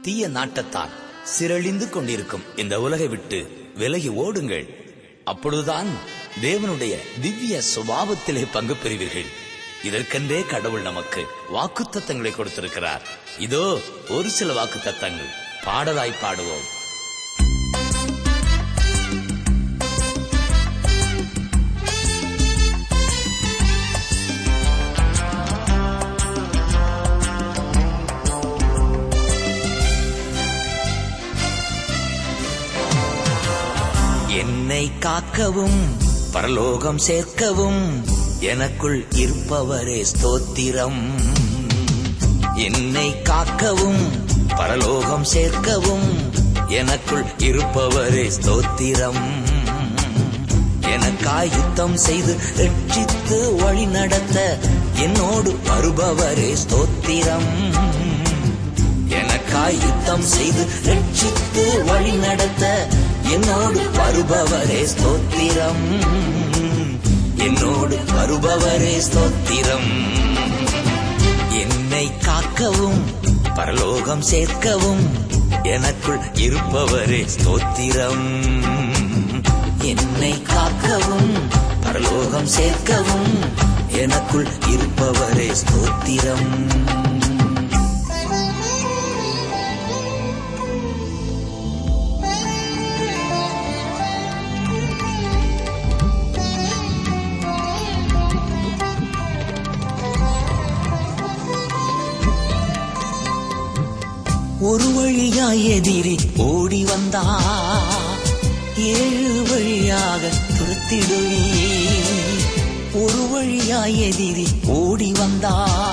தீய நாட்டத்தால் சிரழிந்து கொண்டிருக்கும் இந்த உலகை விட்டு விலகி ஓடுங்கள் அப்பொழுதுதான் தேவனுடைய திவ்ய சுபாவத்திலே பங்கு பெறுவீர்கள் இதற்கென்றே கடவுள் நமக்கு வாக்குத்தத்தங்களை கொடுத்திருக்கிறார் இதோ ஒரு சில வாக்குத்தத்தங்கள் பாடலாய் பாடுவோம் என்னை காக்கவும் பரலோகம் சேர்க்கவும் எனக்குள் இருப்பவரே ஸ்தோத்திரம் என்னை காக்கவும் பரலோகம் சேர்க்கவும் எனக்குள் இருப்பவரே ஸ்தோத்திரம் எனக்காய் யுத்தம் செய்து ரட்சித்து வழி நடத்த என்னோடு வருபவரே ஸ்தோத்திரம் எனக்காய் யுத்தம் செய்து ரட்சித்து வழி நடத்த என்னோடு வருபவரே ஸ்தோத்திரம் என்னோடு வருபவரே ஸ்தோத்திரம் என்னை காக்கவும் பரலோகம் சேர்க்கவும் எனக்குள் இருப்பவரே ஸ்தோத்திரம் என்னை காக்கவும் பரலோகம் சேர்க்கவும் எனக்குள் இருப்பவரே ஸ்தோத்திரம் ஒரு வழியாய் எதிரி ஓடி வந்தா ஏழு வழியாக துரத்திடுவி ஒரு வழியாய் எதிரி ஓடி வந்தா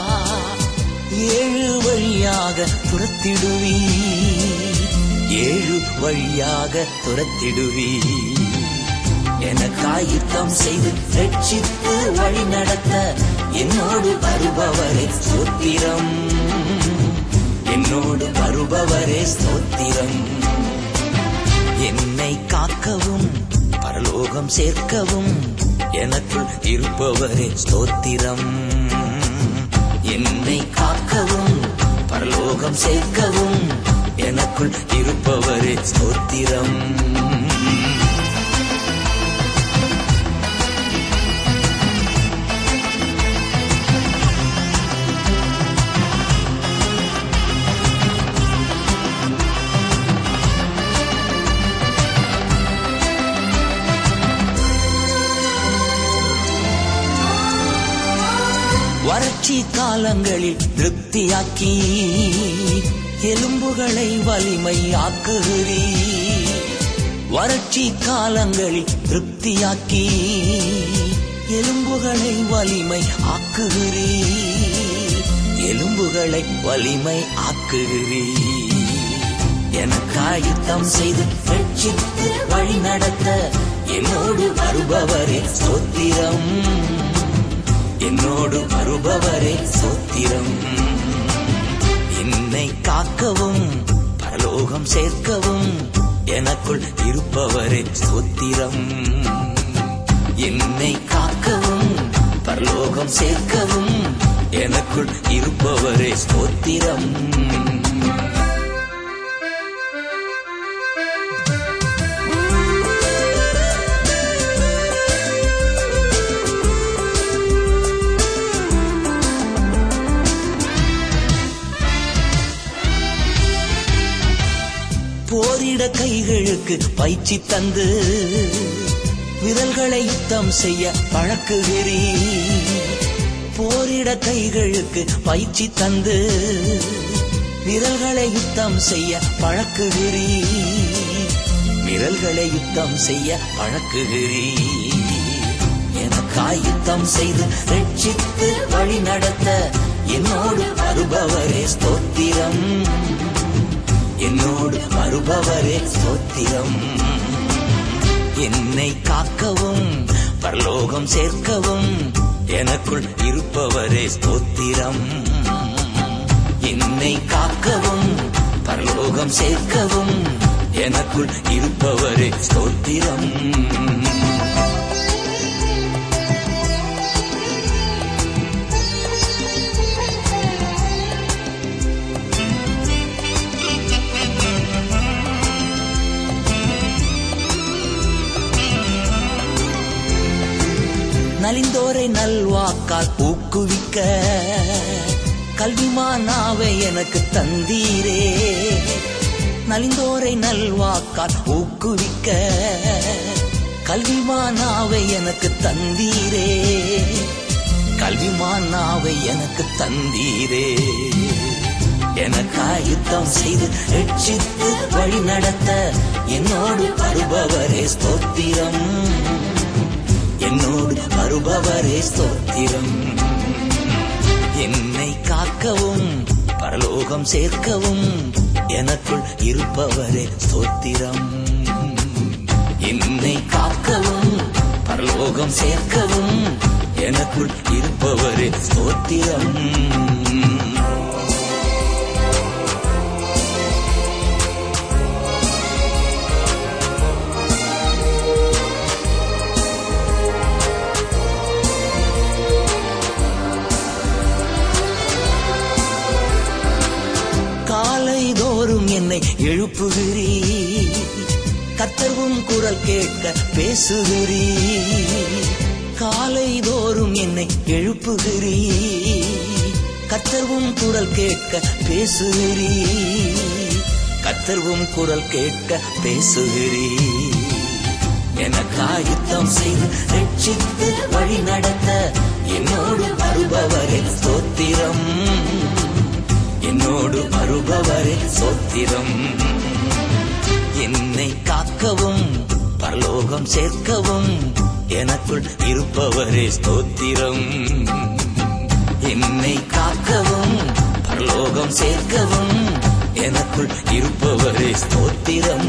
ஏழு வழியாக துரத்திடுவி ஏழு வழியாக துரத்திடுவி எனக்காய் யுத்தம் செய்து ரட்சித்து வழி நடத்த என்னோடு வருபவரை சூத்திரம் என்னோடு வருபவரே ஸ்தோத்திரம் என்னை காக்கவும் பரலோகம் சேர்க்கவும் எனக்குள் இருப்பவரே ஸ்தோத்திரம் என்னை காக்கவும் பரலோகம் சேர்க்கவும் எனக்குள் இருப்பவரே ஸ்தோத்திரம் வறட்சி காலங்களில் திருப்தியாக்கி எலும்புகளை வலிமை ஆக்குகிறீ வறட்சி காலங்களில் திருப்தியாக்கி எலும்புகளை வலிமை ஆக்குகிறீ எலும்புகளை வலிமை ஆக்குகிறீ எனக்காய் யுத்தம் செய்து ரட்சித்து வழி நடத்த என்னோடு வருபவரே சோத்திரம் என்னோடு வருபவரே சோத்திரம் என்னை காக்கவும் பரலோகம் சேர்க்கவும் எனக்குள் இருப்பவரே சோத்திரம் என்னை காக்கவும் பரலோகம் சேர்க்கவும் எனக்குள் இருப்பவரே ஸ்தோத்திரம் போரிட கைகளுக்கு பயிற்சி தந்து விரல்களை யுத்தம் செய்ய பழக்குகிறீ போரிட கைகளுக்கு பயிற்சி தந்து விரல்களை யுத்தம் செய்ய பழக்குகிறீ விரல்களை யுத்தம் செய்ய பழக்குகிறீ எனக்காய் யுத்தம் செய்து ரட்சித்து வழி நடத்த என்னோடு வருபவரே ஸ்தோத்திரம் என்னோடு வருபவரே ஸ்தோத்திரம் என்னை காக்கவும் பரலோகம் சேர்க்கவும் எனக்குள் இருப்பவரே ஸ்தோத்திரம் என்னை காக்கவும் பரலோகம் சேர்க்கவும் எனக்குள் இருப்பவரே ஸ்தோத்திரம் நலிந்தோரை நல்வாக்கால் ஊக்குவிக்க கல்விமானாவை எனக்கு தந்தீரே நலிந்தோரை நல்வாக்கால் ஊக்குவிக்க கல்விமானாவை எனக்கு தந்தீரே கல்விமானாவை எனக்கு தந்தீரே எனக்காய் யுத்தம் செய்து ரட்சித்து வழி நடத்த என்னோடு வருபவரே ஸ்தோத்திரம் என்னோடு வருபவரே ஸ்தோத்திரம் என்னை காக்கவும் பரலோகம் சேர்க்கவும் எனக்குள் இருப்பவரே ஸ்தோத்திரம் என்னை காக்கவும் பரலோகம் சேர்க்கவும் எனக்குள் இருப்பவரே ஸ்தோத்திரம் காலைதோறும் என்னை எழுப்புகிறீ கத்தர்வும் குரல் கேட்க பேசுகிறீ காலைதோறும் என்னை எழுப்புகிறீ கத்தர்வும் குரல் கேட்க பேசுகிறீ கத்தர்வும் குரல் கேட்க பேசுகிறீ எனக்காய் யுத்தம் செய்து ரட்சித்து வழி நடத்த என்னோடு வருபவரே ஸ்தோத்திரம் என்னோடு வருபவரே சோத்திரம் என்னை காக்கவும் பரலோகம் சேர்க்கவும் எனக்குள் இருப்பவரே ஸ்தோத்திரம் என்னை காக்கவும் பரலோகம் சேர்க்கவும் எனக்குள் இருப்பவரே ஸ்தோத்திரம்